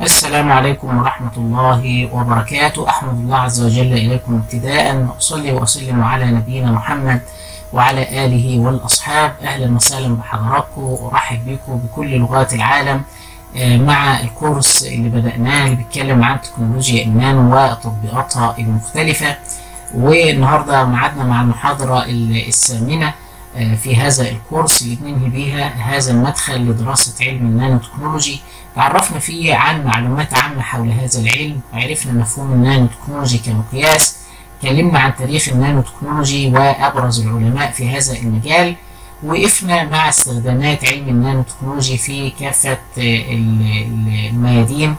السلام عليكم ورحمة الله وبركاته أحمد الله عز وجل إليكم ابتداء وأصلي وأسلم على نبينا محمد وعلى آله والأصحاب أهلا وسهلا بحضراتكم وأرحب بكم بكل لغات العالم مع الكورس اللي بدأناه اللي بيتكلم عن تكنولوجيا النانو وتطبيقاتها المختلفة والنهاردة معادنا مع المحاضرة الثامنة في هذا الكورس اللي بننهي بيها هذا المدخل لدراسة علم النانو تكنولوجي تعرفنا فيه عن معلومات عامة حول هذا العلم وعرفنا مفهوم النانو تكنولوجي كمقياس اتكلمنا عن تاريخ النانو تكنولوجي وأبرز العلماء في هذا المجال وقفنا مع استخدامات علم النانو تكنولوجي في كافة الميادين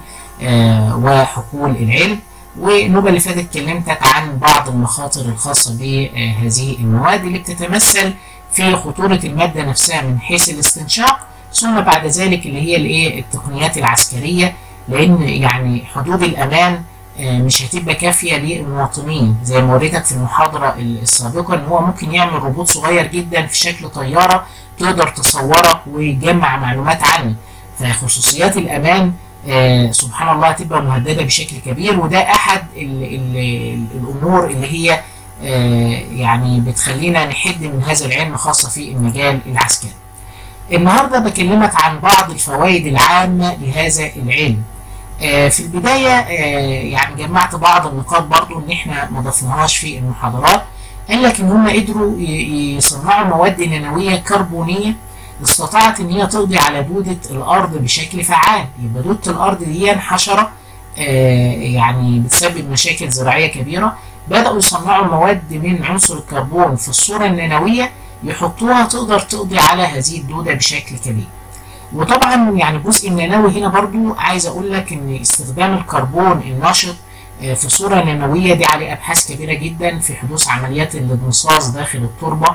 وحقول العلم والنوبة اللي فاتت كلمتك عن بعض المخاطر الخاصة بهذه المواد اللي بتتمثل في خطورة المادة نفسها من حيث الاستنشاق ثم بعد ذلك اللي هي الايه التقنيات العسكرية لأن يعني حدود الأمان مش هتبقى كافية للمواطنين زي ما وريتك في المحاضرة السابقة إن هو ممكن يعمل روبوت صغير جدا في شكل طيارة تقدر تصورك ويجمع معلومات عنك فخصوصيات الأمان آه سبحان الله هتبقى مهددة بشكل كبير وده أحد ال ال الأمور اللي هي آه يعني بتخلينا نحد من هذا العلم خاصة في المجال العسكري. النهارده بكلمك عن بعض الفوائد العامة لهذا العلم. آه في البداية يعني جمعت بعض النقاط برضو إن إحنا ما ضفناهاش في المحاضرات. قال لك إن هم قدروا يصنعوا مواد نانوية كربونية استطاعت ان هي تقضي على دودة الارض بشكل فعال يبقى دودة الارض دي حشرة آه يعني بتسبب مشاكل زراعية كبيرة بدأوا يصنعوا مواد من عنصر الكربون في الصورة النانوية يحطوها تقدر تقضي على هذه الدودة بشكل كبير وطبعا يعني الجزء النانوي هنا برضو عايز اقول لك ان استخدام الكربون النشط آه في صورة نانوية دي عليه ابحاث كبيرة جدا في حدوث عمليات الانصاص داخل التربة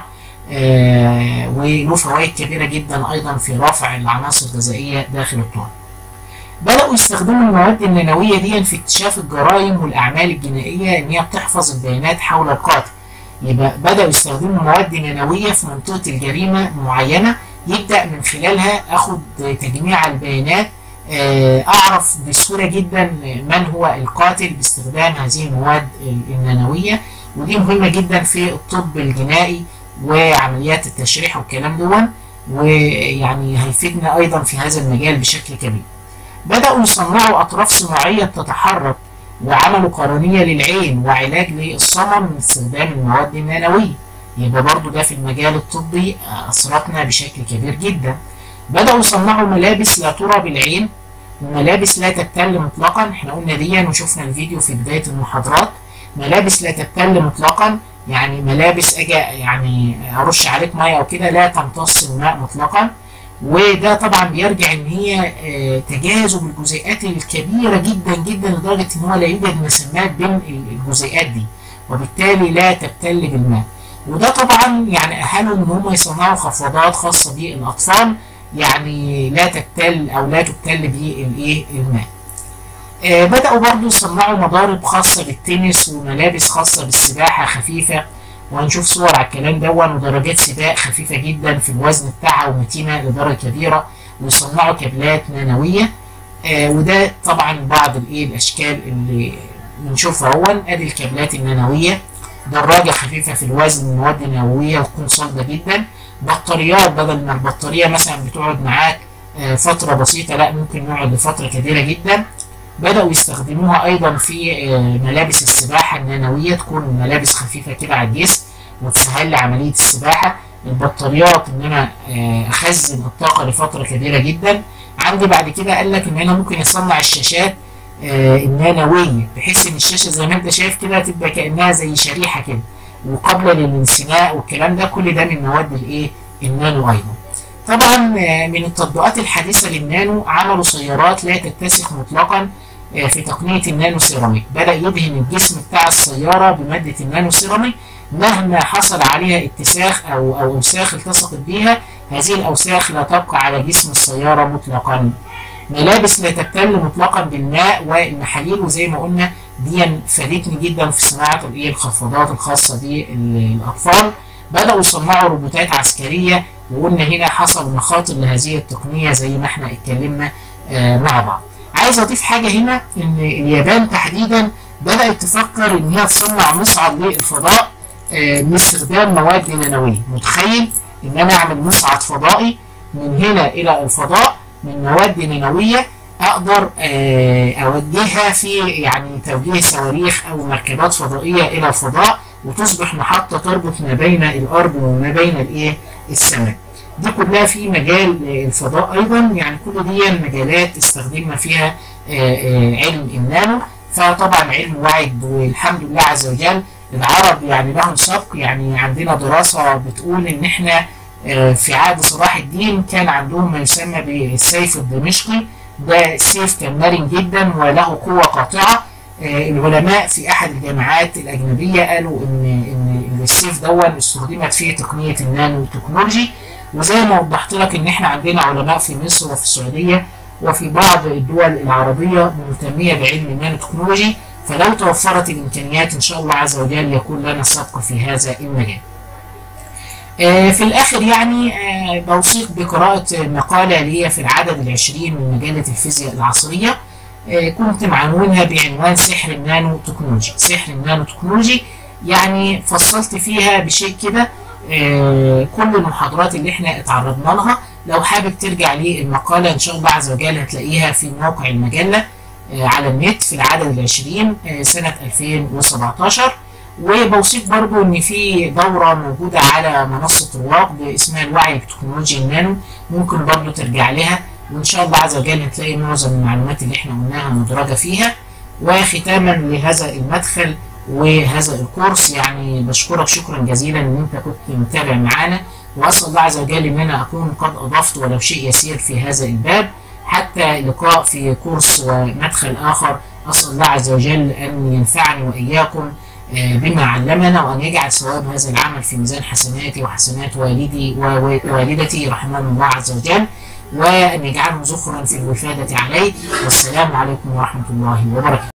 آه وله فوائد كبيرة جدا أيضا في رفع العناصر الغذائية داخل التربة. بدأوا يستخدموا المواد النانوية دي في اكتشاف الجرائم والأعمال الجنائية إن هي بتحفظ البيانات حول القاتل. يبقى بدأوا يستخدموا مواد نانوية في منطقة الجريمة معينة يبدأ من خلالها أخد تجميع البيانات آه أعرف بسهولة جدا من هو القاتل باستخدام هذه المواد النانوية ودي مهمة جدا في الطب الجنائي وعمليات التشريح والكلام دون ويعني هيفيدنا ايضا في هذا المجال بشكل كبير بدأوا يصنعوا أطراف صناعية بتتحرك وعملوا قرنية للعين وعلاج للصمم من استخدام المواد النانوية يبقى برضو ده في المجال الطبي أثرتنا بشكل كبير جدا بدأوا يصنعوا ملابس لا ترى بالعين وملابس لا تبتل مطلقا احنا قلنا دي وشفنا الفيديو في بداية المحاضرات ملابس لا تبتل مطلقا يعني ملابس اجي يعني ارش عليك ميه او كده لا تمتص الماء مطلقا وده طبعا بيرجع ان هي تجاذب الجزيئات الكبيره جدا جدا لدرجه ان هو لا يوجد مسمات بين الجزيئات دي وبالتالي لا تبتل بالماء وده طبعا يعني اهلوا ان هم يصنعوا خفاضات خاصه بالاطفال يعني لا تبتل او لا تبتل بالايه الماء آه بدأوا برضو يصنعوا مضارب خاصة بالتنس وملابس خاصة بالسباحة خفيفة وهنشوف صور على الكلام دون ودرجات سباق خفيفة جدا في الوزن بتاعها ومتينة لدرجة كبيرة ويصنعوا كابلات نانوية آه وده طبعا بعض الايه الاشكال اللي بنشوفها اهون ادي الكابلات النانوية دراجة خفيفة في الوزن مواد نووية وتكون صلبة جدا بطاريات بدل ما البطارية مثلا بتقعد معاك آه فترة بسيطة لا ممكن يقعد لفترة كبيرة جدا بدأوا يستخدموها أيضا في ملابس السباحة النانوية تكون ملابس خفيفة كده على الجسم وتسهل لي عملية السباحة البطاريات إن أنا أخزن الطاقة لفترة كبيرة جدا عندي بعد كده قال لك إن أنا ممكن يصنع الشاشات النانوية بحيث إن الشاشة زي ما أنت شايف كده تبقى كأنها زي شريحة كده وقابلة للانسناء والكلام ده كل ده من مواد الإيه النانو أيضا. طبعا من التطبيقات الحديثة للنانو عملوا سيارات لا تتسخ مطلقا في تقنية النانو سيراميك بدأ يدهن الجسم بتاع السيارة بمادة النانو سيراميك مهما حصل عليها اتساخ أو أو أوساخ التصقت بيها هذه الأوساخ لا تبقى على جسم السيارة مطلقا ملابس لا تبتل مطلقا بالماء والمحاليل وزي ما قلنا دي فادتني جدا في صناعة الخفاضات الخاصة بالأطفال بدأوا يصنعوا روبوتات عسكرية وقلنا هنا حصل مخاطر لهذه التقنية زي ما احنا اتكلمنا آه مع بعض عايز اضيف حاجه هنا ان اليابان تحديدا بدات تفكر ان هي تصنع مصعد للفضاء آه، باستخدام مواد نانويه متخيل ان انا اعمل مصعد فضائي من هنا الى الفضاء من مواد نانويه اقدر آه، اوجهها في يعني توجيه صواريخ او مركبات فضائيه الى الفضاء وتصبح محطه تربط ما بين الارض وما بين الايه السماء دي كلها في مجال آه، الفضاء ايضا يعني كل دي مجالات استخدمنا فيها آه، آه، علم النانو فطبعا علم واعد والحمد لله عز وجل العرب يعني لهم سبق يعني عندنا دراسة بتقول إن إحنا آه، في عهد صلاح الدين كان عندهم ما يسمى بالسيف الدمشقي ده سيف كان مرن جدا وله قوة قاطعة آه، العلماء في أحد الجامعات الأجنبية قالوا إن إن السيف دون استخدمت فيه تقنية النانو تكنولوجي وزي ما وضحت لك إن إحنا عندنا علماء في مصر وفي السعودية وفي بعض الدول العربية مهتمية بعلم النانو تكنولوجي فلو توفرت الإمكانيات إن شاء الله عز وجل يكون لنا سبق في هذا المجال. آه، في الآخر يعني آه، بوصيك بقراءة مقالة لي في العدد العشرين من مجلة الفيزياء العصرية آه، كنت معنونها بعنوان سحر النانو تكنولوجي سحر النانو تكنولوجي يعني فصلت فيها بشيء كده آه، كل المحاضرات اللي احنا اتعرضنا لها لو حابب ترجع للمقالة إن شاء الله عز وجل هتلاقيها في موقع المجلة آه، على النت في العدد العشرين آه، سنة 2017 وبوصيك برضو ان في دورة موجودة على منصة رواق اسمها الوعي بتكنولوجيا النانو ممكن برضو ترجع لها وان شاء الله عز وجل هتلاقي معظم المعلومات اللي احنا قلناها مدرجة فيها وختاما لهذا المدخل وهذا الكورس يعني بشكرك شكرا جزيلا ان انت كنت متابع معانا واسال الله عز وجل ان انا اكون قد اضفت ولو شيء يسير في هذا الباب حتى لقاء في كورس ومدخل اخر اسال الله عز وجل ان ينفعني واياكم آه، بما علمنا وان يجعل ثواب هذا العمل في ميزان حسناتي وحسنات والدي ووالدتي رحمهم الله عز وجل وان يجعله زخرا في الوفاده عليه والسلام عليكم ورحمه الله وبركاته